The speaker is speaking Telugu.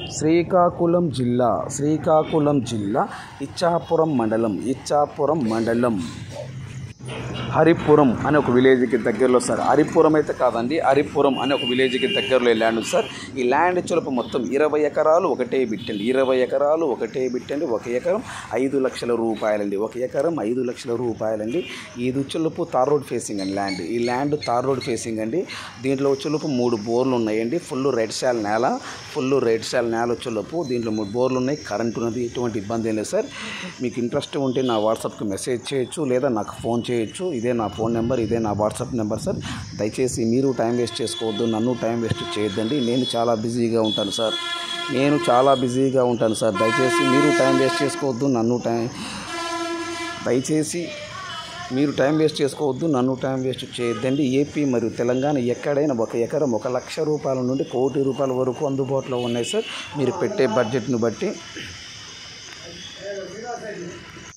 శ్రీకాకుళం జిల్లా శ్రీకాకుళం జిల్లా ఇచ్చాపురం మండలం ఇచ్చాపురం మండలం హరిపురం అనే ఒక విలేజ్కి దగ్గరలో సార్ హరిపురం అయితే కాదండి హరిపురం అనే ఒక విలేజ్కి దగ్గరలో ఈ ల్యాండ్ ఉంది సార్ ఈ ల్యాండ్ చులపు మొత్తం ఇరవై ఎకరాలు ఒకటే బిట్టండి ఇరవై ఎకరాలు ఒకటే బిట్టండి ఒక ఎకరం ఐదు లక్షల రూపాయలండి ఒక ఎకరం ఐదు లక్షల రూపాయలండి ఇది చులుపు తార్ రోడ్ ఫేసింగ్ అండి ల్యాండ్ ఈ ల్యాండ్ తార్ రోడ్ ఫేసింగ్ అండి దీంట్లో చులుపు మూడు బోర్లు ఉన్నాయండి ఫుల్ రెడ్ శాల్ నేల ఫుల్ రెడ్ శాల్ నేల చులుపు దీంట్లో మూడు బోర్లు ఉన్నాయి కరెంట్ ఉన్నది ఎటువంటి ఇబ్బంది ఏం లేదు సార్ మీకు ఇంట్రెస్ట్ ఉంటే నా వాట్సాప్కి మెసేజ్ చేయొచ్చు లేదా నాకు ఫోన్ చేయొచ్చు ఇదే నా ఫోన్ నెంబర్ ఇదే నా వాట్సాప్ నెంబర్ సార్ దయచేసి మీరు టైం వేస్ట్ చేసుకోవద్దు నన్ను టైం వేస్ట్ చేయొద్దండి నేను చాలా బిజీగా ఉంటాను సార్ నేను చాలా బిజీగా ఉంటాను సార్ దయచేసి మీరు టైం వేస్ట్ చేసుకోవద్దు నన్ను టైం దయచేసి మీరు టైం వేస్ట్ చేసుకోవద్దు నన్ను టైం వేస్ట్ చేయొద్దండి ఏపీ మరియు తెలంగాణ ఎక్కడైనా ఒక ఎకరం ఒక లక్ష రూపాయల నుండి కోటి రూపాయల వరకు అందుబాటులో ఉన్నాయి సార్ మీరు పెట్టే బడ్జెట్ను బట్టి